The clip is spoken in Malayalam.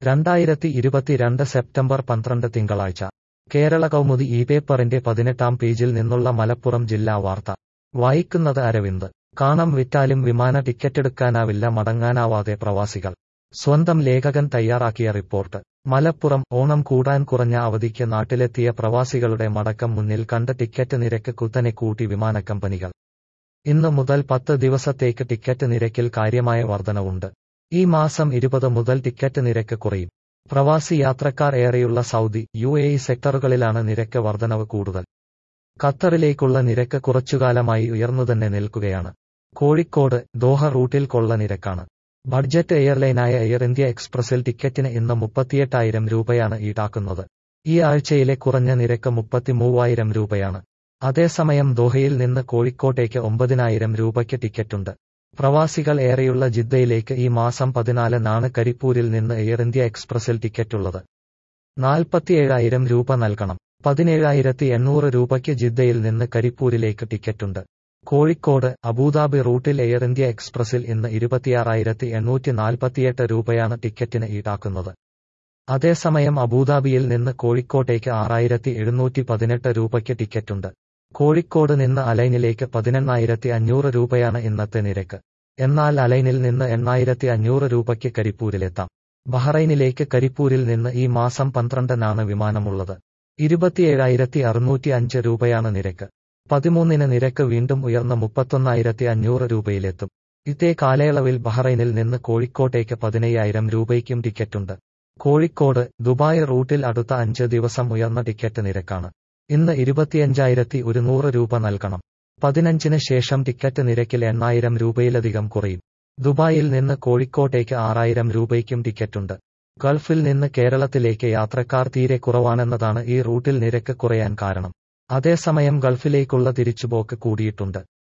രണ്ടായിരത്തി ഇരുപത്തിരണ്ട് സെപ്റ്റംബർ പന്ത്രണ്ട് തിങ്കളാഴ്ച കേരള കൗമുദി ഈ പേപ്പറിന്റെ പതിനെട്ടാം പേജിൽ നിന്നുള്ള മലപ്പുറം ജില്ലാ വാർത്ത വായിക്കുന്നത് അരവിന്ദ് കാണം വിറ്റാലും വിമാന ടിക്കറ്റെടുക്കാനാവില്ല മടങ്ങാനാവാതെ പ്രവാസികൾ സ്വന്തം ലേഖകൻ തയ്യാറാക്കിയ റിപ്പോർട്ട് മലപ്പുറം ഓണം കൂടാൻ കുറഞ്ഞ അവധിക്ക് നാട്ടിലെത്തിയ പ്രവാസികളുടെ മടക്കം മുന്നിൽ കണ്ട് ടിക്കറ്റ് നിരക്ക് കുത്തനെ കൂട്ടി വിമാനക്കമ്പനികൾ ഇന്ന് മുതൽ പത്ത് ദിവസത്തേക്ക് ടിക്കറ്റ് നിരക്കിൽ കാര്യമായ വർധനവുണ്ട് ഈ മാസം ഇരുപത് മുതൽ ടിക്കറ്റ് നിരക്ക് കുറയും പ്രവാസി യാത്രക്കാർ ഏറെയുള്ള സൗദി യു എ ഇ സെക്ടറുകളിലാണ് നിരക്ക് വർധനവ് കൂടുതൽ ഖത്തറിലേക്കുള്ള നിരക്ക് കുറച്ചുകാലമായി ഉയർന്നുതന്നെ നിൽക്കുകയാണ് കോഴിക്കോട് ദോഹ റൂട്ടിൽ കൊള്ള നിരക്കാണ് ബഡ്ജറ്റ് എയർലൈനായ എയർ ഇന്ത്യ എക്സ്പ്രസിൽ ടിക്കറ്റിന് ഇന്ന് മുപ്പത്തിയെട്ടായിരം രൂപയാണ് ഈടാക്കുന്നത് ഈ ആഴ്ചയിലെ കുറഞ്ഞ നിരക്ക് മുപ്പത്തിമൂവായിരം രൂപയാണ് അതേസമയം ദോഹയിൽ നിന്ന് കോഴിക്കോട്ടേക്ക് ഒമ്പതിനായിരം രൂപയ്ക്ക് ടിക്കറ്റുണ്ട് പ്രവാസികൾ ഏറെയുള്ള ജിദ്ദയിലേക്ക് ഈ മാസം പതിനാലിനാണ് കരിപ്പൂരിൽ നിന്ന് എയർ ഇന്ത്യ എക്സ്പ്രസിൽ ടിക്കറ്റുള്ളത് നാൽപ്പത്തിയേഴായിരം രൂപ നൽകണം പതിനേഴായിരത്തി എണ്ണൂറ് രൂപയ്ക്ക് ജിദ്ദയിൽ നിന്ന് കരിപ്പൂരിലേക്ക് ടിക്കറ്റുണ്ട് കോഴിക്കോട് അബുദാബി റൂട്ടിൽ എയർ ഇന്ത്യ എക്സ്പ്രസിൽ ഇന്ന് ഇരുപത്തിയാറായിരത്തി എണ്ണൂറ്റി നാൽപ്പത്തിയെട്ട് രൂപയാണ് ടിക്കറ്റിന് ഈടാക്കുന്നത് അതേസമയം അബുദാബിയിൽ നിന്ന് കോഴിക്കോട്ടേക്ക് ആറായിരത്തി എഴുന്നൂറ്റി പതിനെട്ട് രൂപയ്ക്ക് ടിക്കറ്റുണ്ട് കോഴിക്കോട് നിന്ന് അലൈനിലേക്ക് പതിനെണ്ണായിരത്തി അഞ്ഞൂറ് രൂപയാണ് ഇന്നത്തെ നിരക്ക് എന്നാൽ അലൈനിൽ നിന്ന് എണ്ണായിരത്തി അഞ്ഞൂറ് രൂപയ്ക്ക് കരിപ്പൂരിലെത്താം ബഹ്റൈനിലേക്ക് കരിപ്പൂരിൽ നിന്ന് ഈ മാസം പന്ത്രണ്ടിനാണ് വിമാനമുള്ളത് ഇരുപത്തിയേഴായിരത്തി അറുന്നൂറ്റി അഞ്ച് രൂപയാണ് നിരക്ക് പതിമൂന്നിന് നിരക്ക് വീണ്ടും ഉയർന്ന മുപ്പത്തൊന്നായിരത്തി അഞ്ഞൂറ് രൂപയിലെത്തും ഇതേ കാലയളവിൽ ബഹ്റൈനിൽ നിന്ന് കോഴിക്കോട്ടേക്ക് പതിനയ്യായിരം രൂപയ്ക്കും ടിക്കറ്റുണ്ട് കോഴിക്കോട് ദുബായ് റൂട്ടിൽ അടുത്ത അഞ്ച് ദിവസം ഉയർന്ന ടിക്കറ്റ് നിരക്കാണ് ഇന്ന് ഇരുപത്തിയഞ്ചായിരത്തി ഒരുന്നൂറ് രൂപ നൽകണം പതിനഞ്ചിന് ശേഷം ടിക്കറ്റ് നിരക്കിൽ എണ്ണായിരം രൂപയിലധികം കുറയും ദുബായിൽ നിന്ന് കോഴിക്കോട്ടേക്ക് ആറായിരം രൂപയ്ക്കും ടിക്കറ്റുണ്ട് ഗൾഫിൽ നിന്ന് കേരളത്തിലേക്ക് യാത്രക്കാർ തീരെ കുറവാണെന്നതാണ് ഈ റൂട്ടിൽ നിരക്ക് കുറയാൻ കാരണം അതേസമയം ഗൾഫിലേക്കുള്ള തിരിച്ചുപോക്ക് കൂടിയിട്ടുണ്ട്